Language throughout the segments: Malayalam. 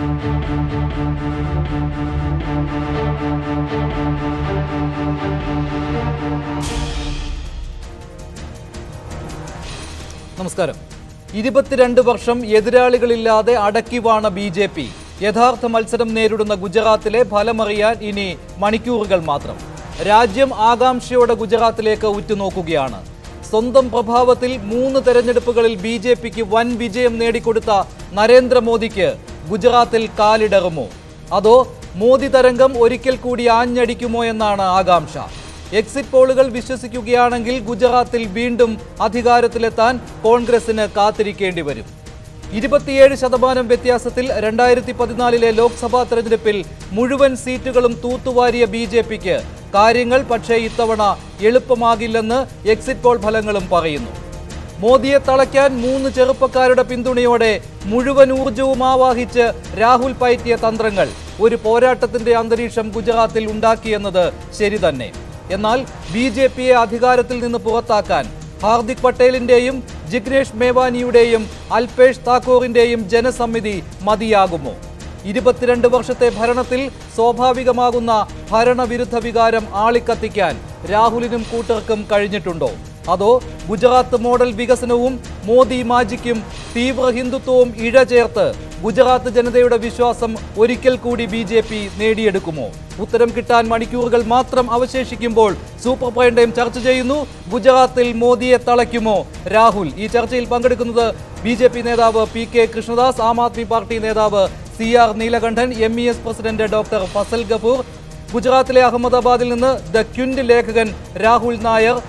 നമസ്കാരം ഇരുപത്തിരണ്ട് വർഷം എതിരാളികളില്ലാതെ അടക്കിവാണ ബി ജെ പി യഥാർത്ഥ മത്സരം നേരിടുന്ന ഗുജറാത്തിലെ ഫലമറിയാൻ ഇനി മണിക്കൂറുകൾ മാത്രം രാജ്യം ആകാംക്ഷയോടെ ഗുജറാത്തിലേക്ക് ഉറ്റുനോക്കുകയാണ് സ്വന്തം പ്രഭാവത്തിൽ മൂന്ന് തെരഞ്ഞെടുപ്പുകളിൽ ബി ജെ പിക്ക് വൻ വിജയം നേടിക്കൊടുത്ത നരേന്ദ്രമോദിക്ക് ഗുജറാത്തിൽ കാലിടറുമോ അതോ മോദി തരംഗം ഒരിക്കൽ കൂടി ആഞ്ഞടിക്കുമോ എന്നാണ് ആകാംക്ഷ എക്സിറ്റ് പോളുകൾ വിശ്വസിക്കുകയാണെങ്കിൽ ഗുജറാത്തിൽ വീണ്ടും അധികാരത്തിലെത്താൻ കോൺഗ്രസിന് കാത്തിരിക്കേണ്ടി വരും ഇരുപത്തിയേഴ് ശതമാനം വ്യത്യാസത്തിൽ രണ്ടായിരത്തി പതിനാലിലെ ലോക്സഭാ തെരഞ്ഞെടുപ്പിൽ മുഴുവൻ സീറ്റുകളും തൂത്തുവാരിയ ബി ജെ പിക്ക് കാര്യങ്ങൾ പക്ഷേ ഇത്തവണ എളുപ്പമാകില്ലെന്ന് എക്സിറ്റ് പോൾ ഫലങ്ങളും പറയുന്നു മോദിയെ തളയ്ക്കാൻ മൂന്ന് ചെറുപ്പക്കാരുടെ പിന്തുണയോടെ മുഴുവൻ ഊർജവും ആവാഹിച്ച് രാഹുൽ പയറ്റിയ തന്ത്രങ്ങൾ ഒരു പോരാട്ടത്തിന്റെ അന്തരീക്ഷം ഗുജറാത്തിൽ ഉണ്ടാക്കിയെന്നത് ശരി തന്നെ എന്നാൽ ബി ജെ പിയെ അധികാരത്തിൽ നിന്ന് പുറത്താക്കാൻ ഹാർദിക് പട്ടേലിന്റെയും ജിഗ്നേഷ് മേവാനിയുടെയും അൽപേഷ് താക്കൂറിന്റെയും ജനസമിതി മതിയാകുമോ ഇരുപത്തിരണ്ട് വർഷത്തെ ഭരണത്തിൽ സ്വാഭാവികമാകുന്ന ഭരണവിരുദ്ധ വികാരം ആളിക്കത്തിക്കാൻ രാഹുലിനും കൂട്ടർക്കും കഴിഞ്ഞിട്ടുണ്ടോ അതോ ഗുജറാത്ത് മോഡൽ വികസനവും മോദി മാജിക്കും തീവ്ര ഹിന്ദുത്വവും ഇഴചേർത്ത് ഗുജറാത്ത് ജനതയുടെ വിശ്വാസം ഒരിക്കൽ കൂടി ബി ജെ പി നേടിയെടുക്കുമോ ഉത്തരം കിട്ടാൻ മണിക്കൂറുകൾ മാത്രം അവശേഷിക്കുമ്പോൾ സൂപ്പർ പ്രൈം ടൈം ചർച്ച ചെയ്യുന്നു ഗുജറാത്തിൽ മോദിയെ തളയ്ക്കുമോ രാഹുൽ ഈ ചർച്ചയിൽ പങ്കെടുക്കുന്നത് ബി ജെ പി നേതാവ് P K Krishnadas Aam Aadmi party നേതാവ് C R Neelakantan M E S president doctor Fazal Gafoor ഗുജറാത്തിലെ അഹമ്മദാബാദിൽ നിന്ന് ദ ക്വിൻഡ് ലേഖകൻ രാഹുൽ നായർ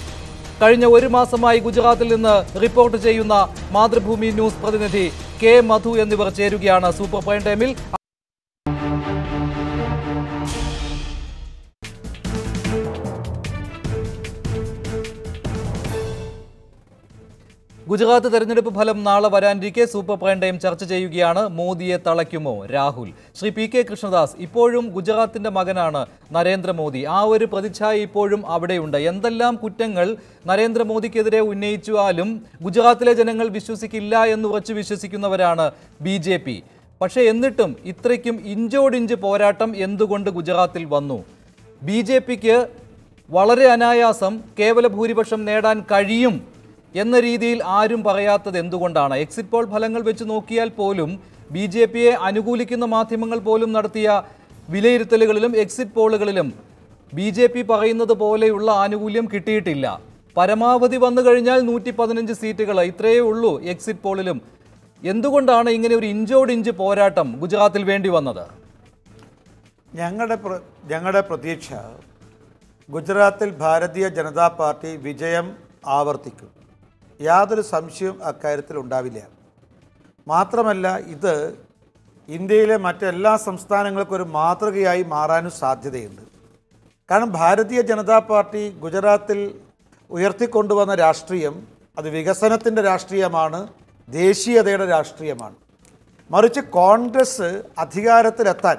കഴിഞ്ഞ ഒരു മാസമായി ഗുജറാത്തിൽ നിന്ന് റിപ്പോർട്ട് ചെയ്യുന്ന മാതൃഭൂമി ന്യൂസ് പ്രതിനിധി കെ മധു എന്നിവർ ചേരുകയാണ് സൂപ്പർ പ്രൈം ടൈമിൽ ഗുജറാത്ത് തെരഞ്ഞെടുപ്പ് ഫലം നാളെ വരാനിരിക്കെ സൂപ്പർ പ്രൈം ടൈം ചർച്ച ചെയ്യുകയാണ് മോദിയെ തളയ്ക്കുമോ രാഹുൽ ശ്രീ പി കെ കൃഷ്ണദാസ് ഇപ്പോഴും ഗുജറാത്തിന്റെ മകനാണ് നരേന്ദ്രമോദി ആ ഒരു പ്രതിച്ഛായ ഇപ്പോഴും അവിടെയുണ്ട് എന്തെല്ലാം കുറ്റങ്ങൾ നരേന്ദ്രമോദിക്കെതിരെ ഉന്നയിച്ചാലും ഗുജറാത്തിലെ ജനങ്ങൾ വിശ്വസിക്കില്ല എന്ന് ഉറച്ചു വിശ്വസിക്കുന്നവരാണ് ബി ജെ പി പക്ഷേ എന്നിട്ടും ഇത്രയ്ക്കും ഇഞ്ചോടിഞ്ച് പോരാട്ടം എന്തുകൊണ്ട് ഗുജറാത്തിൽ വന്നു ബി ജെ പിക്ക് വളരെ അനായാസം കേവല ഭൂരിപക്ഷം നേടാൻ കഴിയും എന്ന രീതിയിൽ ആരും പറയാത്തത് എന്തുകൊണ്ടാണ് എക്സിറ്റ് പോൾ ഫലങ്ങൾ വെച്ച് നോക്കിയാൽ പോലും ബി ജെ പിയെ അനുകൂലിക്കുന്ന മാധ്യമങ്ങൾ പോലും നടത്തിയ വിലയിരുത്തലുകളിലും എക്സിറ്റ് പോളുകളിലും ബി ജെ പി പറയുന്നത് പോലെയുള്ള ആനുകൂല്യം കിട്ടിയിട്ടില്ല പരമാവധി വന്നു കഴിഞ്ഞാൽ നൂറ്റി പതിനഞ്ച് സീറ്റുകൾ ഇത്രയേ ഉള്ളൂ എക്സിറ്റ് പോളിലും എന്തുകൊണ്ടാണ് ഇങ്ങനെ ഒരു ഇഞ്ചോടിഞ്ച് പോരാട്ടം ഗുജറാത്തിൽ വേണ്ടി വന്നത് ഞങ്ങളുടെ പ്ര- ഞങ്ങളുടെ പ്രതീക്ഷ ഗുജറാത്തിൽ ഭാരതീയ ജനതാ പാർട്ടി വിജയം ആവർത്തിക്കും യാതൊരു സംശയവും അക്കാര്യത്തിൽ ഉണ്ടാവില്ല മാത്രമല്ല ഇത് ഇന്ത്യയിലെ മറ്റെല്ലാ സംസ്ഥാനങ്ങൾക്കും ഒരു മാതൃകയായി മാറാനും സാധ്യതയുണ്ട് കാരണം ഭാരതീയ ജനതാ പാർട്ടി ഗുജറാത്തിൽ ഉയർത്തിക്കൊണ്ടുവന്ന രാഷ്ട്രീയം അത് വികസനത്തിൻ്റെ രാഷ്ട്രീയമാണ് ദേശീയതയുടെ രാഷ്ട്രീയമാണ് മറിച്ച് കോൺഗ്രസ് അധികാരത്തിലെത്താൻ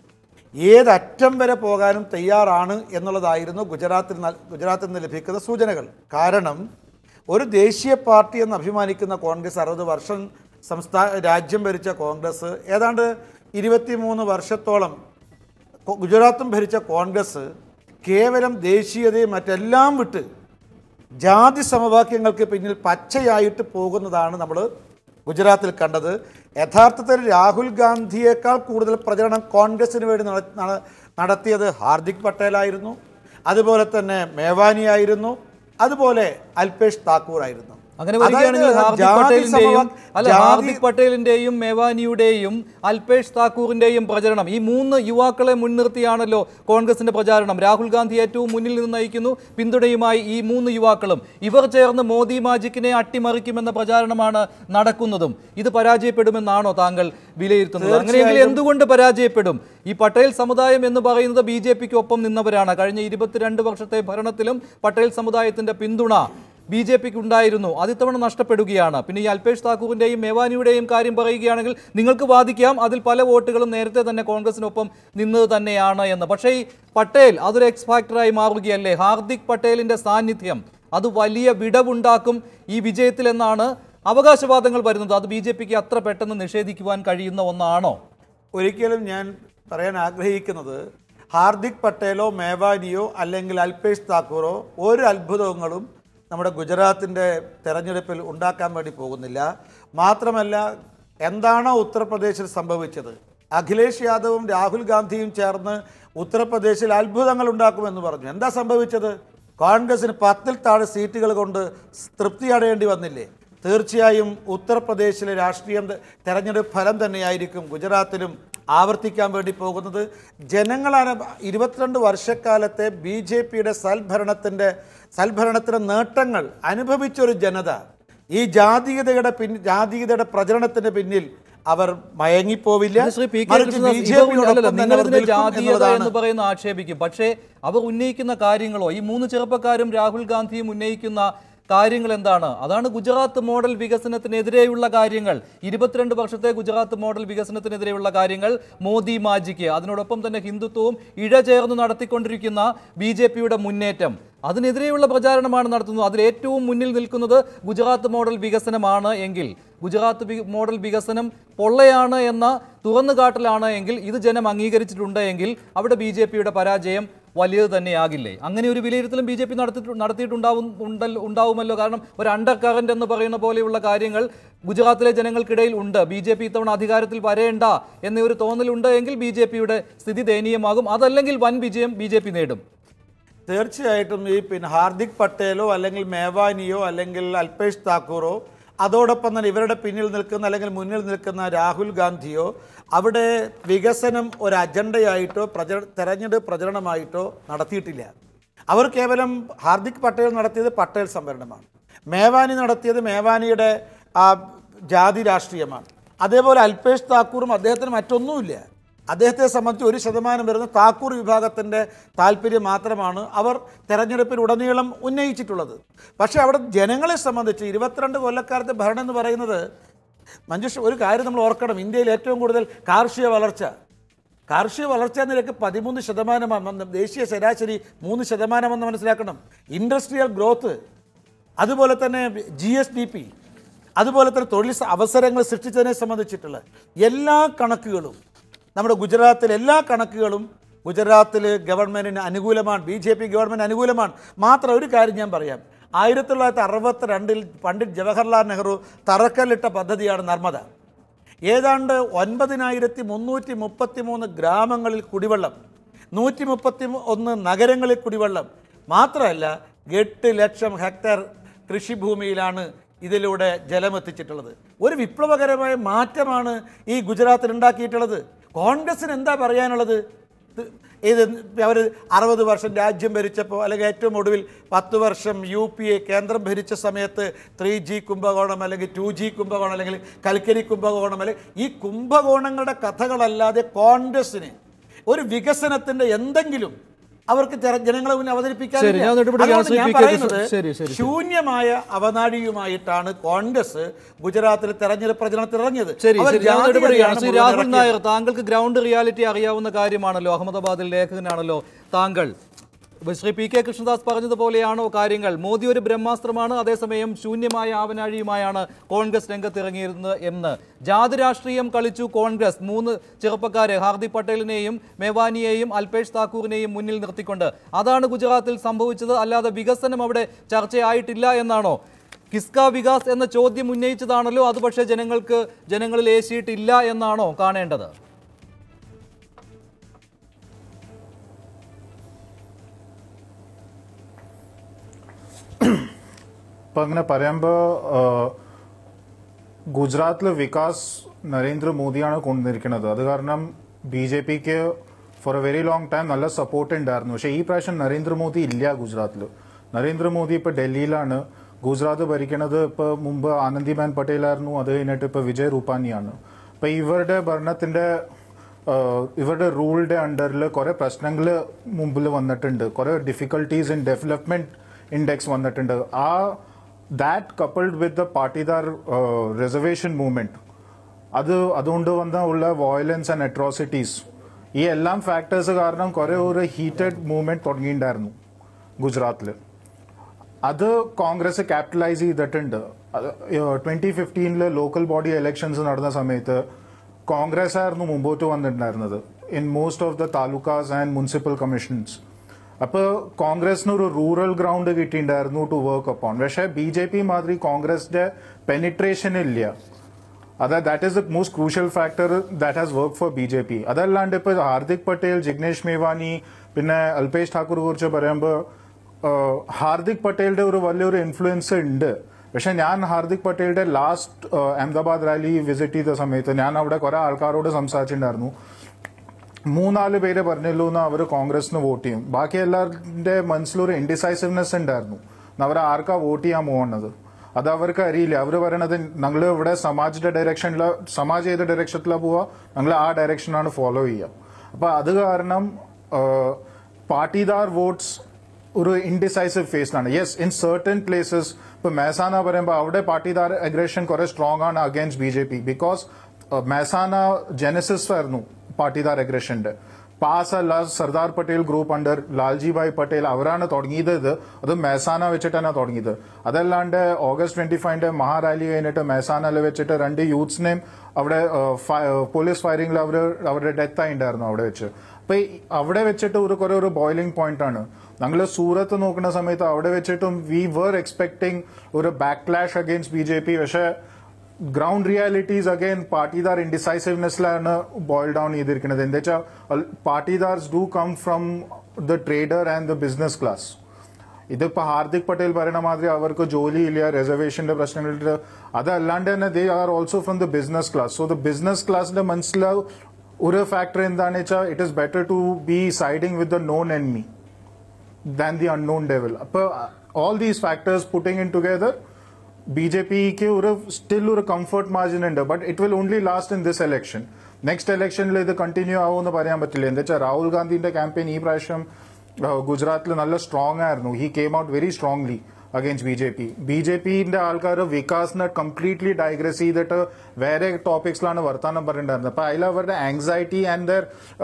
ഏതറ്റം വരെ പോകാനും തയ്യാറാണ് എന്നുള്ളതായിരുന്നു ഗുജറാത്തിൽ ന- ഗുജറാത്തിൽ നിന്ന് ലഭിക്കുന്ന സൂചനകൾ കാരണം ഒരു ദേശീയ പാർട്ടി എന്ന് അഭിമാനിക്കുന്ന കോൺഗ്രസ് അറുപത് വർഷം സംസ്ഥാന രാജ്യം ഭരിച്ച കോൺഗ്രസ് ഏതാണ്ട് ഇരുപത്തിമൂന്ന് വർഷത്തോളം കൊ- ഗുജറാത്തും ഭരിച്ച കോൺഗ്രസ് കേവലം ദേശീയതയും മറ്റെല്ലാം വിട്ട് ജാതി സമവാക്യങ്ങൾക്ക് പിന്നിൽ പച്ചയായിട്ട് പോകുന്നതാണ് നമ്മൾ ഗുജറാത്തിൽ കണ്ടത് യഥാർത്ഥത്തിൽ രാഹുൽ ഗാന്ധിയേക്കാൾ കൂടുതൽ പ്രചരണം കോൺഗ്രസിന് വേണ്ടി നട- നട- നടത്തിയത് ഹാർദിക് പട്ടേലായിരുന്നു അതുപോലെ തന്നെ മേവാനി ആയിരുന്നു അതുപോലെ അൽപേഷ് താക്കൂർ ആയിരുന്നു അങ്ങനെ വരികയാണെങ്കിൽ അതായത് ഹാർദിക് ജാതി പട്ടേലിന്റെയും സമവാ- അല്ല ജാതി- ഹാർദിക് പട്ടേലിന്റെയും മേവാനിയുടെയും അൽപേഷ് താക്കൂറിന്റെയും പ്രചരണം ഈ മൂന്ന് യുവാക്കളെ മുൻനിർത്തിയാണല്ലോ കോൺഗ്രസിന്റെ പ്രചാരണം രാഹുൽ ഗാന്ധി ഏറ്റവും മുന്നിൽ നിന്ന് നയിക്കുന്നു പിന്തുണയുമായി ഈ മൂന്ന് യുവാക്കളും ഇവർ ചേർന്ന് മോദി മാജിക്കിനെ അട്ടിമറിക്കുമെന്ന പ്രചാരണമാണ് നടക്കുന്നതും ഇത് പരാജയപ്പെടുമെന്നാണോ താങ്കൾ വിലയിരുത്തുന്നത് അങ്ങനെയെങ്കിൽ എന്തുകൊണ്ട് പരാജയപ്പെടും ഈ പട്ടേൽ സമുദായം എന്ന് പറയുന്നത് ബി ജെ പിക്ക് ഒപ്പം നിന്നവരാണ് കഴിഞ്ഞ ഇരുപത്തിരണ്ട് വർഷത്തെ ഭരണത്തിലും പട്ടേൽ സമുദായത്തിന്റെ പിന്തുണ ബി ജെ പിക്ക് ഉണ്ടായിരുന്നു അത് ഇത്തവണ നഷ്ടപ്പെടുകയാണ് പിന്നെ ഈ അൽപേഷ് താക്കൂറിന്റെയും മേവാനിയുടെയും കാര്യം പറയുകയാണെങ്കിൽ നിങ്ങൾക്ക് വാദിക്കാം അതിൽ പല വോട്ടുകളും നേരത്തെ തന്നെ കോൺഗ്രസിനൊപ്പം നിന്നത് തന്നെയാണ് എന്ന് പക്ഷേ ഈ പട്ടേൽ അതൊരു എക്സ് ഫാക്ടറായി മാറുകയല്ലേ ഹാർദിക് പട്ടേലിന്റെ സാന്നിധ്യം അത് വലിയ വിടവുണ്ടാക്കും ഈ വിജയത്തിൽ എന്നാണ് അവകാശവാദങ്ങൾ വരുന്നത് അത് ബി ജെ പിക്ക് അത്ര പെട്ടെന്ന് നിഷേധിക്കുവാൻ കഴിയുന്ന ഒന്നാണോ ഒരിക്കലും ഞാൻ പറയാൻ ആഗ്രഹിക്കുന്നത് ഹാർദിക് പട്ടേലോ മേവാനിയോ അല്ലെങ്കിൽ അൽപേഷ് താക്കൂറോ ഒരു അത്ഭുതങ്ങളും നമ്മുടെ ഗുജറാത്തിൻ്റെ തെരഞ്ഞെടുപ്പിൽ ഉണ്ടാക്കാൻ വേണ്ടി പോകുന്നില്ല മാത്രമല്ല എന്താണോ ഉത്തർപ്രദേശിൽ സംഭവിച്ചത് അഖിലേഷ് യാദവും രാഹുൽ ഗാന്ധിയും ചേർന്ന് ഉത്തർപ്രദേശിൽ അത്ഭുതങ്ങൾ ഉണ്ടാക്കുമെന്ന് പറഞ്ഞു എന്താ സംഭവിച്ചത് കോൺഗ്രസിന് പത്തിൽ താഴെ സീറ്റുകൾ കൊണ്ട് തൃപ്തി അടയേണ്ടി വന്നില്ലേ തീർച്ചയായും ഉത്തർപ്രദേശിലെ രാഷ്ട്രീയം ത- തെരഞ്ഞെടുപ്പ് ഫലം തന്നെയായിരിക്കും ഗുജറാത്തിലും ആവർത്തിക്കാൻ വേണ്ടി പോകുന്നത് ജനങ്ങളാണ് ഇരുപത്തിരണ്ട് വർഷക്കാലത്തെ ബി ജെ പിയുടെ സൽഭരണത്തിൻ്റെ സൽഭരണത്തിൻ്റെ നേട്ടങ്ങൾ അനുഭവിച്ചൊരു ജനത ഈ ജാതീയതയുടെ പിൻ ജാതീയതയുടെ പ്രചരണത്തിന് പിന്നിൽ അവർ മയങ്ങിപ്പോവില്ല ശ്രീ പി കെ മറിച്ച് കൃഷ്ണദാസ്, ബി ഇവർ ജെ ഉന്ന- അല്ലല്ല, പിയോടൊപ്പം തന്നെ നിങ്ങൾ അവർ ഇതിനെ നിൽക്കും ജാതീയത എന്നുള്ളതാണ് എന്ന് പറയുന്ന ആക്ഷേപിക്കും പക്ഷേ അവർ ഉന്നയിക്കുന്ന കാര്യങ്ങളോ ഈ മൂന്ന് ചെറുപ്പക്കാരും രാഹുൽ ഗാന്ധിയും ഉന്നയിക്കുന്ന കാര്യങ്ങൾ എന്താണ് അതാണ് ഗുജറാത്ത് മോഡൽ വികസനത്തിനെതിരെയുള്ള കാര്യങ്ങൾ ഇരുപത്തിരണ്ട് വർഷത്തെ ഗുജറാത്ത് മോഡൽ വികസനത്തിനെതിരെയുള്ള കാര്യങ്ങൾ മോദി മാജിക്ക് അതിനോടൊപ്പം തന്നെ ഹിന്ദുത്വവും ഇഴചേർന്ന് നടത്തിക്കൊണ്ടിരിക്കുന്ന ബി ജെ പിയുടെ മുന്നേറ്റം അതിനെതിരെയുള്ള പ്രചാരണമാണ് നടത്തുന്നത് അതിൽ ഏറ്റവും മുന്നിൽ നിൽക്കുന്നത് ഗുജറാത്ത് മോഡൽ വികസനമാണ് എങ്കിൽ ഗുജറാത്ത് വി- മോഡൽ വികസനം പൊള്ളയാണ് എന്ന തുറന്നുകാട്ടലാണ് എങ്കിൽ ഇത് ജനം അംഗീകരിച്ചിട്ടുണ്ട് എങ്കിൽ അവിടെ ബി ജെ പിയുടെ പരാജയം വലിയത് തന്നെയാകില്ലേ അങ്ങനെ ഒരു വിലയിരുത്തലും ബി ജെ പി നടത്തി നടത്തിയിട്ടുണ്ടാവും ഉണ്ടല്ലോ ഉണ്ടാവുമല്ലോ കാരണം ഒരു അണ്ടർ കറന്റ് എന്ന് പറയുന്ന പോലെയുള്ള കാര്യങ്ങൾ ഗുജറാത്തിലെ ജനങ്ങൾക്കിടയിൽ ഉണ്ട് ബി ജെ പി ഇത്തവണ അധികാരത്തിൽ വരേണ്ട എന്ന ഒരു തോന്നലുണ്ട് എങ്കിൽ ബി ജെ പിയുടെ സ്ഥിതി ദയനീയമാകും അതല്ലെങ്കിൽ വൻ വിജയം ബി ജെ പി നേടും തീർച്ചയായിട്ടും ഈ പിന്നെ ഹാർദിക് പട്ടേലോ അല്ലെങ്കിൽ മേവാനിയോ അല്ലെങ്കിൽ അൽപേഷ് താക്കൂറോ അതോടൊപ്പം തന്നെ ഇവരുടെ പിന്നിൽ നിൽക്കുന്ന അല്ലെങ്കിൽ മുന്നിൽ നിൽക്കുന്ന രാഹുൽ ഗാന്ധിയോ അവിടെ വികസനം ഒരു അജണ്ടയായിട്ടോ പ്രചര തെരഞ്ഞെടുപ്പ് പ്രചരണമായിട്ടോ നടത്തിയിട്ടില്ല അവർ കേവലം ഹാർദിക് പട്ടേൽ നടത്തിയത് പട്ടേൽ സംവരണമാണ് മേവാനി നടത്തിയത് മേവാനിയുടെ ആ ജാതി രാഷ്ട്രീയമാണ് അതേപോലെ അൽപേഷ് താക്കൂറും അദ്ദേഹത്തിന് മറ്റൊന്നുമില്ല അദ്ദേഹത്തെ സംബന്ധിച്ച് ഒരു ശതമാനം വരുന്ന താക്കൂർ വിഭാഗത്തിൻ്റെ താല്പര്യം മാത്രമാണ് അവർ തെരഞ്ഞെടുപ്പിൽ ഉടനീളം ഉന്നയിച്ചിട്ടുള്ളത് പക്ഷേ അവിടെ ജനങ്ങളെ സംബന്ധിച്ച് ഇരുപത്തിരണ്ട് കൊല്ലക്കാലത്തെ ഭരണം എന്ന് പറയുന്നത് മഞ്ജുഷ് ഒരു കാര്യം നമ്മൾ ഓർക്കണം ഇന്ത്യയിൽ ഏറ്റവും കൂടുതൽ കാർഷിക വളർച്ച കാർഷിക വളർച്ചാ നിരക്ക് പതിമൂന്ന് ശതമാനമാണ് ദേശീയ ശരാശരി മൂന്ന് ശതമാനമെന്ന് മനസ്സിലാക്കണം ഇൻഡസ്ട്രിയൽ ഗ്രോത്ത് അതുപോലെ തന്നെ ജി എസ് ഡി പി അതുപോലെ തന്നെ തൊഴിൽ സ- അവസരങ്ങൾ സൃഷ്ടിച്ചതിനെ സംബന്ധിച്ചിട്ടുള്ള എല്ലാ കണക്കുകളും നമ്മുടെ ഗുജറാത്തിലെ എല്ലാ കണക്കുകളും ഗുജറാത്തിൽ ഗവൺമെൻറ്റിന് അനുകൂലമാണ് ബി ജെ പി ഗവൺമെൻറ് അനുകൂലമാണ് മാത്രം ഒരു കാര്യം ഞാൻ പറയാം ആയിരത്തി തൊള്ളായിരത്തി അറുപത്തി രണ്ടിൽ പണ്ഡിറ്റ് ജവഹർലാൽ നെഹ്റു തറക്കല്ലിട്ട പദ്ധതിയാണ് നർമ്മദ ഏതാണ്ട് ഒൻപതിനായിരത്തി മുന്നൂറ്റി മുപ്പത്തി മൂന്ന് ഗ്രാമങ്ങളിൽ കുടിവെള്ളം നൂറ്റി മുപ്പത്തി ഒന്ന് നഗരങ്ങളിൽ കുടിവെള്ളം മാത്രമല്ല എട്ട് ലക്ഷം ഹെക്ടർ കൃഷിഭൂമിയിലാണ് ഇതിലൂടെ ജലമെത്തിച്ചിട്ടുള്ളത് ഒരു വിപ്ലവകരമായ മാറ്റമാണ് ഈ ഗുജറാത്തിൽ ഉണ്ടാക്കിയിട്ടുള്ളത് കോൺഗ്രസിന് എന്താ പറയാനുള്ളത് ഇത് ഇത് അവർ അറുപത് വർഷം രാജ്യം ഭരിച്ചപ്പോൾ അല്ലെങ്കിൽ ഏറ്റവും ഒടുവിൽ പത്ത് വർഷം യു പി എ കേന്ദ്രം ഭരിച്ച സമയത്ത് ത്രീ ജി കുംഭകോണം അല്ലെങ്കിൽ ടു ജി കുംഭകോണം അല്ലെങ്കിൽ കൽക്കരി കുംഭകോണം അല്ലെങ്കിൽ ഈ കുംഭകോണങ്ങളുടെ കഥകളല്ലാതെ കോൺഗ്രസ്സിന് ഒരു വികസനത്തിൻ്റെ എന്തെങ്കിലും അവർക്ക് ജന- ജനങ്ങളെ മുന്നിൽ അവതരിപ്പിക്കാൻ ശരി, ഞാൻ ഇടപെടുകയാണ്. ശ്രീ പി കെ കൃഷ്ണ- ശരി, ശരി, ശരി. ശൂന്യമായ അവനാഴിയുമായിട്ടാണ് കോൺഗ്രസ് ഗുജറാത്തിൽ തെരഞ്ഞെടുപ്പ് പ്രചരണത്തിൽ ഇറങ്ങിയത് ശരി അവർ ശരി ഞാൻ ജാതീയതയാണ് ഇടപെടുകയാണ് ശ്രീ മുഴുവൻ രാഹുൽ ഇറക്കിയത്. നായർ താങ്കൾക്ക് ഗ്രൗണ്ട് റിയാലിറ്റി അറിയാവുന്ന കാര്യമാണല്ലോ അഹമ്മദാബാദിൽ ലേഖകനാണല്ലോ താങ്കൾ ഇപ്പൊ ശ്രീ പി കെ കൃഷ്ണദാസ് പറഞ്ഞതുപോലെയാണോ കാര്യങ്ങൾ മോദി ഒരു ബ്രഹ്മാസ്ത്രമാണ് അതേസമയം ശൂന്യമായ ആവനാഴിയുമായാണ് കോൺഗ്രസ് രംഗത്തിറങ്ങിയിരുന്നത് എന്ന് ജാതി രാഷ്ട്രീയം കളിച്ചു കോൺഗ്രസ് മൂന്ന് ചെറുപ്പക്കാരെ ഹാർദിക് പട്ടേലിനെയും മേവാനിയെയും അൽപേഷ് താക്കൂറിനെയും മുന്നിൽ നിർത്തിക്കൊണ്ട് അതാണ് ഗുജറാത്തിൽ സംഭവിച്ചത് അല്ലാതെ വികസനം അവിടെ ചർച്ചയായിട്ടില്ല എന്നാണോ കിസ്ക വികാസ് എന്ന ചോദ്യം ഉന്നയിച്ചതാണല്ലോ അത് പക്ഷേ ജനങ്ങൾക്ക് ജനങ്ങളിൽ ഏശിയിട്ടില്ല എന്നാണോ കാണേണ്ടത് ഇപ്പം അങ്ങനെ പറയുമ്പോൾ ഗുജറാത്തിൽ വികാസ് നരേന്ദ്രമോദിയാണ് കൊണ്ടുവന്നിരിക്കുന്നത് അത് കാരണം ബി ജെ പിക്ക് for a very long time നല്ല സപ്പോർട്ട് ഉണ്ടായിരുന്നു പക്ഷേ ഈ പ്രാവശ്യം നരേന്ദ്രമോദി ഇല്ല ഗുജറാത്തിൽ നരേന്ദ്രമോദി ഇപ്പോൾ ഡൽഹിയിലാണ് ഗുജറാത്ത് ഭരിക്കുന്നത് ഇപ്പോൾ മുമ്പ് ആനന്ദിബാൻ പട്ടേലായിരുന്നു അത് കഴിഞ്ഞിട്ട് ഇപ്പോൾ വിജയ് റൂപാനിയാണ് അപ്പോൾ ഇവരുടെ ഭരണത്തിൻ്റെ ആഹ് ഇവരുടെ റൂളിന്റെ അണ്ടറിൽ കുറെ പ്രശ്നങ്ങൾ മുമ്പിൽ വന്നിട്ടുണ്ട് കുറെ ഡിഫിക്കൽട്ടീസ് ഇൻ ഡെവലപ്മെന്റ് ഇൻഡെക്സ് വന്നിട്ടുണ്ട് ആ that coupled with the Patidar reservation movement അത് അതുകൊണ്ട് വന്ന ഉള്ള വയലൻസ് ആൻഡ് അട്രോസിറ്റീസ് ഈ എല്ലാം ഫാക്ടേഴ്സ് കാരണം കുറെ ഒരു ഹീറ്റഡ് മൂവ്മെന്റ് തുടങ്ങിയിട്ടുണ്ടായിരുന്നു ഗുജറാത്തിൽ അത് കോൺഗ്രസ് ക്യാപിറ്റലൈസ് ചെയ്തിട്ടുണ്ട് ട്വന്റി ഫിഫ്റ്റീനില് ലോക്കൽ ബോഡി ഇലക്ഷൻസ് നടന്ന സമയത്ത് കോൺഗ്രസ് ആയിരുന്നു മുമ്പോട്ട് വന്നിട്ടുണ്ടായിരുന്നത് in most of the talukas and municipal commissions അപ്പോൾ കോൺഗ്രസിന് ഒരു റൂറൽ ഗ്രൗണ്ട് കിട്ടിയിട്ടുണ്ടായിരുന്നു ടു വർക്ക് അപ്പോൺ പക്ഷേ ബി ജെ പി മാതിരി കോൺഗ്രസിന്റെ പെനിട്രേഷൻ ഇല്ല അതാ that is the most crucial factor that has work for B J P അതല്ലാണ്ട് ഇപ്പൊ ഹാർദിക് പട്ടേൽ ജിഗ്നേഷ് മേവാനി പിന്നെ അൽപേഷ് ഠാക്കൂർ കുറിച്ച് പറയുമ്പോൾ ഹാർദിക് പട്ടേലിന്റെ ഒരു വലിയൊരു ഇൻഫ്ലുവൻസ് ഉണ്ട് പക്ഷെ ഞാൻ ഹാർദിക് പട്ടേലിന്റെ ലാസ്റ്റ് അഹമ്മദാബാദ് റാലി വിസിറ്റ് ചെയ്ത സമയത്ത് ഞാൻ അവിടെ കുറെ ആൾക്കാരോട് സംസാരിച്ചിട്ടുണ്ടായിരുന്നു മൂന്നാല് പേര് പറഞ്ഞല്ലോ എന്ന് അവർ കോൺഗ്രസിന് വോട്ട് ചെയ്യും ബാക്കി എല്ലാവരുടെ മനസ്സിലൊരു ഇൻഡിസൈസീവ്നെസ് ഉണ്ടായിരുന്നു അവർ ആർക്കാ വോട്ട് ചെയ്യാൻ പോകുന്നത് അത് അവർക്ക് അറിയില്ല അവർ പറയണത് ഞങ്ങൾ ഇവിടെ സമാജിന്റെ ഡയറക്ഷനിൽ സമാജ് ഏത് ഡയറക്ഷനിലാണ് പോവുക ഞങ്ങൾ ആ ഡയറക്ഷനാണ് ഫോളോ ചെയ്യുക അപ്പൊ അത് കാരണം പാർട്ടിദാർ വോട്ട്സ് ഒരു ഇൻഡിസൈസീവ് ഫേസിലാണ് യെസ് ഇൻ സർട്ടൻ പ്ലേസസ് ഇപ്പൊ മെഹസാന പറയുമ്പോൾ അവിടെ പാർട്ടിദാർ അഗ്രഷൻ കുറെ സ്ട്രോങ് ആണ് against B J P because Mehsana genesis ആയിരുന്നു പാർട്ടിദാർ അഗ്രഷന്റെ പാസ് അല്ല സർദാർ പട്ടേൽ ഗ്രൂപ്പ് അണ്ടർ ലാൽജി ഭായ് പട്ടേൽ അവരാണ് തുടങ്ങിയത് ഇത് അത് മെഹസാന വെച്ചിട്ടാണ് തുടങ്ങിയത് അതല്ലാണ്ട് ഓഗസ്റ്റ് ട്വന്റി ഫൈവിന്റെ മഹാറാലി കഴിഞ്ഞിട്ട് മെഹസാനയിൽ വെച്ചിട്ട് രണ്ട് യൂത്ത്സിനെയും അവിടെ പോലീസ് ഫയറിംഗിൽ അവർ അവരുടെ ഡെത്ത് ആയിട്ടുണ്ടായിരുന്നു അവിടെ വെച്ച് അപ്പൊ ഈ അവിടെ വെച്ചിട്ട് ഒരു കുറെ ഒരു ബോയിലിംഗ് പോയിന്റ് ആണ് ഞങ്ങൾ സൂറത്ത് നോക്കുന്ന സമയത്ത് അവിടെ വെച്ചിട്ടും വി വർ എക്സ്പെക്ടിങ് ഒരു back clash against B J P പക്ഷേ ഗ്രൗണ്ട് റിയാലിറ്റീസ് അഗൈൻ പാർട്ടിദാർ ഇൻഡിസൈസീവ്നെസ്സിലാണ് ബോയിൽ ഡൗൺ ചെയ്തിരിക്കുന്നത് എന്താ വെച്ചാൽ Patidars do come from the trader and the business class ഇതിപ്പോ ഹാർദിക് പട്ടേൽ പറയുന്ന മാതിരി അവർക്ക് ജോലിയില്ല റിസർവേഷന്റെ പ്രശ്നങ്ങളുണ്ട് അതല്ലാണ്ട് തന്നെ they are also from the business class so the business ക്ലാസിന്റെ മനസ്സിലാവും ഒരു ഫാക്ടർ എന്താണെന്ന് വെച്ചാൽ it is better to be siding with the non enemy than the unknown devil. അപ്പോൾ all these factors putting in together B J പിക്ക് ഒരു സ്റ്റിൽ ഒരു കംഫർട്ട് മാർജിൻ ഉണ്ട് but it will only last in this election next ഇലക്ഷനിൽ ഇത് കണ്ടിന്യൂ ആവുമെന്ന് പറയാൻ പറ്റില്ല എന്താ വെച്ചാൽ രാഹുൽ ഗാന്ധിന്റെ ക്യാമ്പയിൻ ഈ പ്രാവശ്യം ഗുജറാത്തിൽ നല്ല സ്ട്രോങ് ആയിരുന്നു he came out very strongly against B J P B J പിന്റെ ആൾക്കാർ വികാസിനെ കംപ്ലീറ്റ്ലി ഡൈഗ്രസ് ചെയ്തിട്ട് വേറെ ടോപ്പിക്സിലാണ് വർത്താനം പറഞ്ഞിട്ടുണ്ടായിരുന്നത് അപ്പൊ അതിൽ അവരുടെ anxiety and their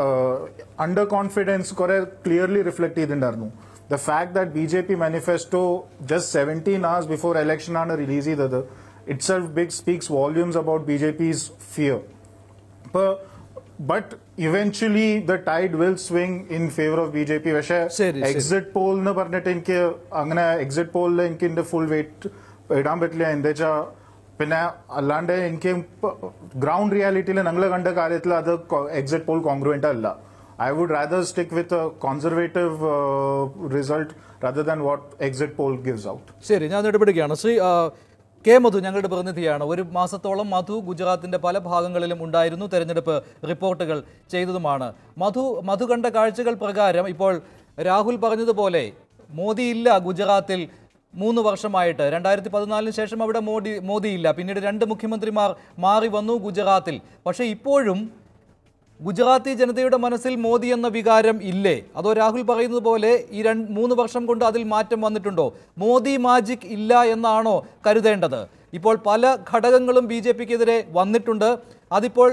under confidence കുറെ ക്ലിയർലി റിഫ്ലക്ട് ചെയ്തിട്ടുണ്ടായിരുന്നു the fact that B J P manifesto just seventeen hours before election ആണ് റിലീസ് ചെയ്തത് itself big speaks volumes about B J P's fear അപ്പോൾ but eventually the tide will swing in favour of B J P പക്ഷേ ശരി, ശരി. എക്സിറ്റ് പോൾ എന്ന് പറഞ്ഞിട്ട് എനിക്ക് അങ്ങനെ എക്സിറ്റ് പോളിൽ എനിക്ക് എന്റെ ഫുൾ വെയിറ്റ് ഇടാൻ പറ്റില്ല എന്താ വെച്ചാൽ പിന്നെ അല്ലാണ്ട് എനിക്ക് ഗ്രൗണ്ട് റിയാലിറ്റിയിൽ ഞങ്ങൾ കണ്ട കാര്യത്തിൽ അത് എക്സിറ്റ് പോൾ കോൺഗ്രുവൻ്റ് അല്ല I would rather stick with conservative result rather than what exit poll gives out ശരി ഞാൻ ഇടപെടുകയാണ് ശ്രീ ആ, കെ മധു ഞങ്ങളുടെ പ്രതിനിധിയാണ് ഒരു മാസത്തോളം മധു ഗുജറാത്തിന്റെ പല ഭാഗങ്ങളിലും ഉണ്ടായിരുന്നു തെരഞ്ഞെടുപ്പ് റിപ്പോർട്ടുകൾ ചെയ്തതുമാണ് മധു മധു കണ്ട കാഴ്ചകൾ പ്രകാരം ഇപ്പോൾ രാഹുൽ പറഞ്ഞതുപോലെ മോദി ഇല്ല ഗുജറാത്തിൽ മൂന്ന് വർഷമായിട്ട് രണ്ടായിരത്തി പതിനാലിന് ശേഷം അവിടെ മോദി മോദിയില്ല പിന്നീട് രണ്ട് മുഖ്യമന്ത്രിമാർ മാറി വന്നു ഗുജറാത്തിൽ പക്ഷേ ഇപ്പോഴും ഗുജറാത്തി ജനതയുടെ മനസ്സിൽ മോദി എന്ന വികാരം ഇല്ലേ അതോ രാഹുൽ പറയുന്നത് പോലെ ഈ രണ്ട് മൂന്ന് വർഷം കൊണ്ട് അതിൽ മാറ്റം വന്നിട്ടുണ്ടോ മോദി മാജിക് ഇല്ല എന്നാണോ കരുതേണ്ടത് ഇപ്പോൾ പല ഘടകങ്ങളും ബി ജെ പിക്കെതിരെ വന്നിട്ടുണ്ട് അതിപ്പോൾ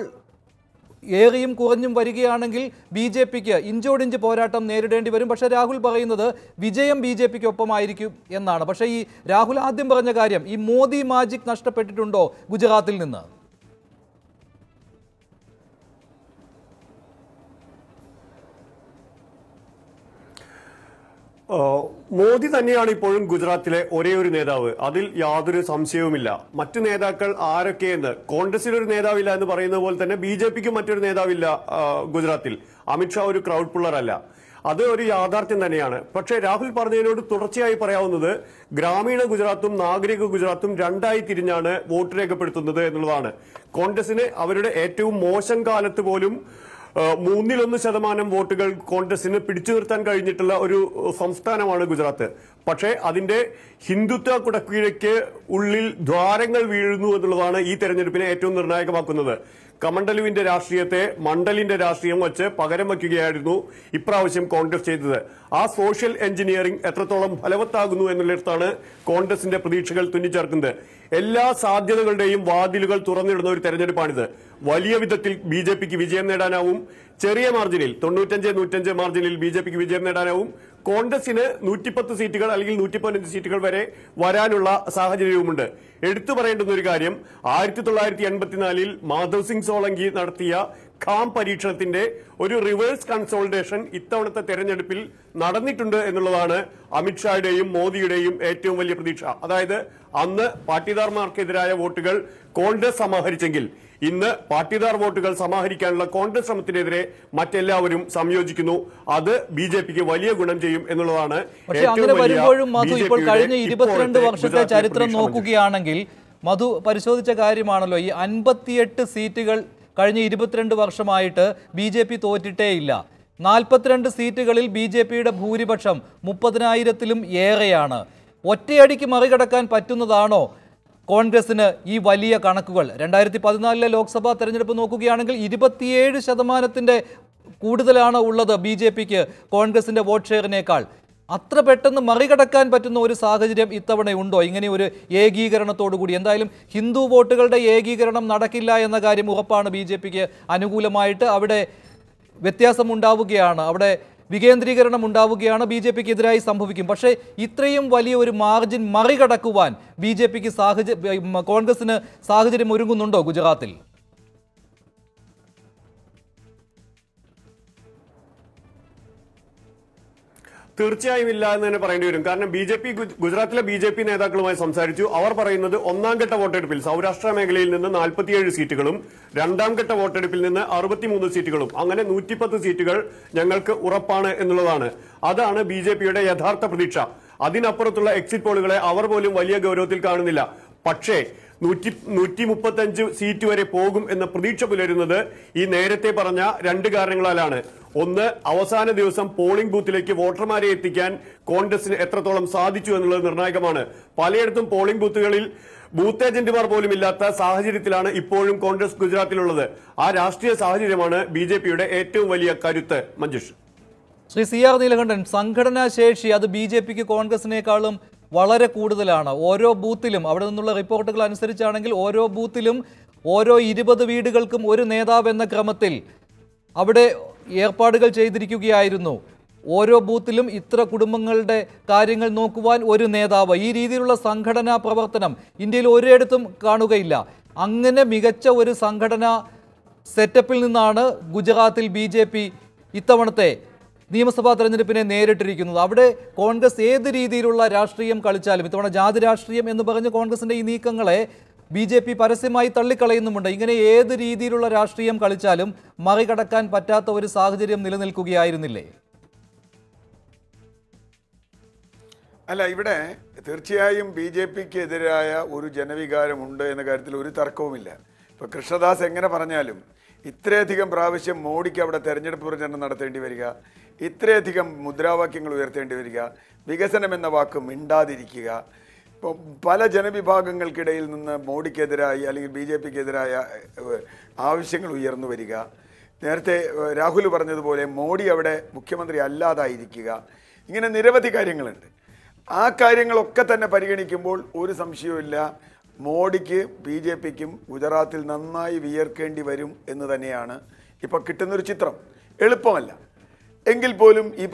ഏറിയും കുറഞ്ഞും വരികയാണെങ്കിൽ ബി ജെ പിക്ക് ഇഞ്ചോടിഞ്ച് പോരാട്ടം നേരിടേണ്ടി വരും പക്ഷേ രാഹുൽ പറയുന്നത് വിജയം ബി ജെ പിക്ക് ഒപ്പമായിരിക്കും എന്നാണ് പക്ഷേ ഈ രാഹുൽ ആദ്യം പറഞ്ഞ കാര്യം ഈ മോദി മാജിക് നഷ്ടപ്പെട്ടിട്ടുണ്ടോ ഗുജറാത്തിൽ നിന്ന് ആ, മോദി തന്നെയാണ് ഇപ്പോഴും ഗുജറാത്തിലെ ഒരേ ഒരു നേതാവ് അതിൽ യാതൊരു സംശയവുമില്ല മറ്റു നേതാക്കൾ ആരൊക്കെയെന്ന് കോൺഗ്രസിന് ഒരു നേതാവില്ല എന്ന് പറയുന്നത് പോലെ തന്നെ ബി ജെ പിക്ക് മറ്റൊരു നേതാവില്ല ആ, ഗുജറാത്തിൽ അമിത്ഷാ ഒരു ക്രൗഡ് പുള്ളർ അല്ല അത് ഒരു യാഥാർത്ഥ്യം തന്നെയാണ് പക്ഷേ രാഹുൽ പറഞ്ഞതിനോട് തുടർച്ചയായി പറയാവുന്നത് ഗ്രാമീണ ഗുജറാത്തും നാഗരിക ഗുജറാത്തും രണ്ടായി തിരിഞ്ഞാണ് വോട്ട് രേഖപ്പെടുത്തുന്നത് എന്നുള്ളതാണ് കോൺഗ്രസിന് അവരുടെ ഏറ്റവും മോശം കാലത്ത് പോലും ഏഹ് മൂന്നിലൊന്ന് ശതമാനം വോട്ടുകൾ കോൺഗ്രസിന് പിടിച്ചു നിർത്താൻ കഴിഞ്ഞിട്ടുള്ള ഒരു ഏഹ് സംസ്ഥാനമാണ് ഗുജറാത്ത് പക്ഷേ അതിന്റെ ഹിന്ദുത്വ കുടക്കീഴയ്ക്ക് ഉള്ളിൽ ദ്വാരങ്ങൾ വീഴുന്നു എന്നുള്ളതാണ് ഈ തെരഞ്ഞെടുപ്പിനെ ഏറ്റവും നിർണായകമാക്കുന്നത് കമണ്ഡലുവിന്റെ രാഷ്ട്രീയത്തെ മണ്ഡലിന്റെ രാഷ്ട്രീയം വച്ച് പകരം വയ്ക്കുകയായിരുന്നു ഇപ്രാവശ്യം കോൺഗ്രസ് ചെയ്തത് ആ സോഷ്യൽ എഞ്ചിനീയറിംഗ് എത്രത്തോളം ഫലവത്താകുന്നു എന്നുള്ളിടത്താണ് കോൺഗ്രസിന്റെ പ്രതീക്ഷകൾ തുന്നിച്ചേർക്കുന്നത് എല്ലാ സാധ്യതകളുടെയും വാതിലുകൾ തുറന്നിടുന്ന ഒരു തെരഞ്ഞെടുപ്പാണിത് വലിയ വിധത്തിൽ ബി ജെ പിക്ക് വിജയം നേടാനാവും ചെറിയ മാർജിനിൽ തൊണ്ണൂറ്റഞ്ച് നൂറ്റഞ്ച് മാർജിനിൽ ബി ജെ പിക്ക് വിജയം നേടാനാവും കോൺഗ്രസിന് നൂറ്റിപ്പത്ത് സീറ്റുകൾ അല്ലെങ്കിൽ നൂറ്റി പതിനഞ്ച് സീറ്റുകൾ വരെ വരാനുള്ള സാഹചര്യവുമുണ്ട് എടുത്തു പറയേണ്ടുന്ന ഒരു കാര്യം ആയിരത്തി തൊള്ളായിരത്തി എൺപത്തിനാലിൽ മാധവ് സിംഗ് സോളങ്കി നടത്തിയ ഖാം പരീക്ഷണത്തിന്റെ ഒരു റിവേഴ്സ് കൺസോൾട്ടേഷൻ ഇത്തവണത്തെ തെരഞ്ഞെടുപ്പിൽ നടന്നിട്ടുണ്ട് എന്നുള്ളതാണ് അമിത്ഷായുടെയും മോദിയുടെയും ഏറ്റവും വലിയ പ്രതീക്ഷ അതായത് അന്ന് പാട്ടിദാർമാർക്കെതിരായ വോട്ടുകൾ കോൺഗ്രസ് സമാഹരിച്ചെങ്കിൽ ഇന്ന് പാട്ടിദാർ വോട്ടുകൾ സമാഹരിക്കാനുള്ള കോൺഗ്രസ് ശ്രമത്തിനെതിരെ മറ്റെല്ലാവരും സംയോജിക്കുന്നു അത് ബി ജെ പിക്ക് വലിയ ഗുണം ചെയ്യും എന്നുള്ളതാണ് പക്ഷെ ഏറ്റവും അങ്ങനെ വലിയ വരുമ്പോഴും മധു ഇപ്പോൾ BJP യുടെ കഴിഞ്ഞ ഇരുപത്തിരണ്ട് ഇപ്പോഴത്തെ വർഷത്തെ ഗുജറാത്തിലെ ചരിത്രം പ്രതീക്ഷ മഞ്ജു. നോക്കുകയാണെങ്കിൽ മധു പരിശോധിച്ച കാര്യമാണല്ലോ ഈ അൻപത്തിയെട്ട് സീറ്റുകൾ കഴിഞ്ഞ ഇരുപത്തിരണ്ട് വർഷമായിട്ട് ബി ജെ പി തോറ്റിട്ടേയില്ല നാൽപ്പത്തിരണ്ട് സീറ്റുകളിൽ ബി ജെ പിയുടെ ഭൂരിപക്ഷം മുപ്പതിനായിരത്തിലും ഏറെയാണ് ഒറ്റയടിക്ക് മറികടക്കാൻ പറ്റുന്നതാണോ കോൺഗ്രസിന് ഈ വലിയ കണക്കുകൾ രണ്ടായിരത്തി പതിനാലിലെ ലോക്സഭാ തെരഞ്ഞെടുപ്പ് നോക്കുകയാണെങ്കിൽ ഇരുപത്തിയേഴ് ശതമാനത്തിന്റെ കൂടുതലാണ് ഉള്ളത് ബി ജെ പിക്ക് കോൺഗ്രസിന്റെ വോട്ട് ഷെയറിനേക്കാൾ അത്ര പെട്ടെന്ന് മറികടക്കാൻ പറ്റുന്ന ഒരു സാഹചര്യം ഇത്തവണയുണ്ടോ ഇങ്ങനെ ഒരു ഏകീകരണത്തോടു കൂടി എന്തായാലും ഹിന്ദു വോട്ടുകളുടെ ഏകീകരണം നടക്കില്ല എന്ന കാര്യം ഉറപ്പാണ് ബി ജെ പിക്ക് അനുകൂലമായിട്ട് അവിടെ വ്യത്യാസമുണ്ടാവുകയാണ് അവിടെ വികേന്ദ്രീകരണം ഉണ്ടാവുകയാണ് ബി ജെ പിക്ക് എതിരായി സംഭവിക്കും പക്ഷേ ഇത്രയും വലിയ ഒരു മാർജിൻ മറികടക്കുവാൻ ബി ജെ പിക്ക് സാഹചര്യം കോൺഗ്രസിന് സാഹചര്യം ഒരുങ്ങുന്നുണ്ടോ ഗുജറാത്തിൽ തീർച്ചയായും ഇല്ല എന്ന് തന്നെ പറയേണ്ടി വരും കാരണം ബി ജെ പി ഗുജറാത്തിലെ ബി ജെ പി നേതാക്കളുമായി സംസാരിച്ചു അവർ പറയുന്നത് ഒന്നാം ഘട്ട വോട്ടെടുപ്പിൽ സൗരാഷ്ട്ര മേഖലയിൽ നിന്ന് നാൽപ്പത്തിയേഴ് സീറ്റുകളും രണ്ടാം ഘട്ട വോട്ടെടുപ്പിൽ നിന്ന് അറുപത്തിമൂന്ന് സീറ്റുകളും അങ്ങനെ നൂറ്റിപ്പത്ത് സീറ്റുകൾ ഞങ്ങൾക്ക് ഉറപ്പാണ് എന്നുള്ളതാണ് അതാണ് ബി ജെ പിയുടെ യഥാർത്ഥ പ്രതീക്ഷ അതിനപ്പുറത്തുള്ള എക്സിറ്റ് പോളുകളെ അവർ പോലും വലിയ ഗൗരവത്തിൽ കാണുന്നില്ല പക്ഷേ നൂറ്റി നൂറ്റി മുപ്പത്തഞ്ച് സീറ്റ് വരെ പോകും എന്ന പ്രതീക്ഷ പുലരുന്നത് ഈ നേരത്തെ പറഞ്ഞ രണ്ട് കാരണങ്ങളാലാണ് ഒന്ന് അവസാന ദിവസം പോളിംഗ് ബൂത്തിലേക്ക് വോട്ടർമാരെ എത്തിക്കാൻ കോൺഗ്രസിന് എത്രത്തോളം സാധിച്ചു എന്നുള്ളത് നിർണായകമാണ് പലയിടത്തും പോളിംഗ് ബൂത്തുകളിൽ ബൂത്ത് ഏജന്റുമാർ പോലും ഇല്ലാത്ത സാഹചര്യത്തിലാണ് ഇപ്പോഴും കോൺഗ്രസ് ഗുജറാത്തിലുള്ളത് ആ രാഷ്ട്രീയ സാഹചര്യമാണ് ബി ഏറ്റവും വലിയ കരുത്ത് മഞ്ജുഷ് ശ്രീ സി ആർ നീലകണ്ഠൻ സംഘടനാ ശേഷി അത് ബി ജെ പിക്ക് കോൺഗ്രസിനേക്കാളും വളരെ കൂടുതലാണ് ഓരോ ബൂത്തിലും അവിടെ നിന്നുള്ള റിപ്പോർട്ടുകൾ അനുസരിച്ചാണെങ്കിൽ ഓരോ ബൂത്തിലും ഓരോ ഇരുപത് വീടുകൾക്കും ഒരു നേതാവ് എന്ന ക്രമത്തിൽ അവിടെ ഏർപ്പാടുകൾ ചെയ്തിരിക്കുകയായിരുന്നു ഓരോ ബൂത്തിലും ഇത്ര കുടുംബങ്ങളുടെ കാര്യങ്ങൾ നോക്കുവാൻ ഒരു നേതാവ് ഈ രീതിയിലുള്ള സംഘടനാ പ്രവർത്തനം ഇന്ത്യയിൽ ഒരിടത്തും കാണുകയില്ല അങ്ങനെ മികച്ച ഒരു സംഘടനാ സെറ്റപ്പിൽ നിന്നാണ് ഗുജറാത്തിൽ ബി ജെ പി ഇത്തവണത്തെ നിയമസഭാ തെരഞ്ഞെടുപ്പിനെ നേരിട്ടിരിക്കുന്നത് അവിടെ കോൺഗ്രസ് ഏത് രീതിയിലുള്ള രാഷ്ട്രീയം കളിച്ചാലും ഇത്തവണ ജാതി രാഷ്ട്രീയം എന്ന് പറഞ്ഞ് കോൺഗ്രസിന്റെ ഈ നീക്കങ്ങളെ ബി ജെ പി പരസ്യമായി തള്ളിക്കളയുന്നുമുണ്ട് ഇങ്ങനെ ഏത് രീതിയിലുള്ള രാഷ്ട്രീയം കളിച്ചാലും മറികടക്കാൻ പറ്റാത്ത ഒരു സാഹചര്യം നിലനിൽക്കുകയായിരുന്നില്ലേ അല്ല ഇവിടെ തീർച്ചയായും ബി ജെ പിക്ക് എതിരായ ഒരു ജനവികാരമുണ്ട് എന്ന കാര്യത്തിൽ ഒരു തർക്കവുമില്ല ഇപ്പൊ കൃഷ്ണദാസ് എങ്ങനെ പറഞ്ഞാലും ഇത്രയധികം പ്രാവശ്യം മോഡിക്ക് അവിടെ തെരഞ്ഞെടുപ്പ് പ്രചരണം നടത്തേണ്ടി വരിക ഇത്രയധികം മുദ്രാവാക്യങ്ങൾ ഉയർത്തേണ്ടി വരിക വികസനം എന്ന വാക്ക് മിണ്ടാതിരിക്കുക ഇപ്പോൾ പല ജനവിഭാഗങ്ങൾക്കിടയിൽ നിന്ന് മോഡിക്കെതിരായി അല്ലെങ്കിൽ ബി ജെ പിക്കെതിരായ ആവശ്യങ്ങൾ ഉയർന്നു വരിക നേരത്തെ ഏഹ്, രാഹുൽ പറഞ്ഞതുപോലെ മോഡി അവിടെ മുഖ്യമന്ത്രി അല്ലാതായിരിക്കുക ഇങ്ങനെ നിരവധി കാര്യങ്ങളുണ്ട് ആ കാര്യങ്ങളൊക്കെ തന്നെ പരിഗണിക്കുമ്പോൾ ഒരു സംശയവുമില്ല മോഡിക്ക് ബി ജെ പിക്കും ഗുജറാത്തിൽ നന്നായി വിയർക്കേണ്ടി വരും എന്ന് തന്നെയാണ് ഇപ്പോൾ കിട്ടുന്നൊരു ചിത്രം എളുപ്പമല്ല എങ്കിൽ പോലും ഈ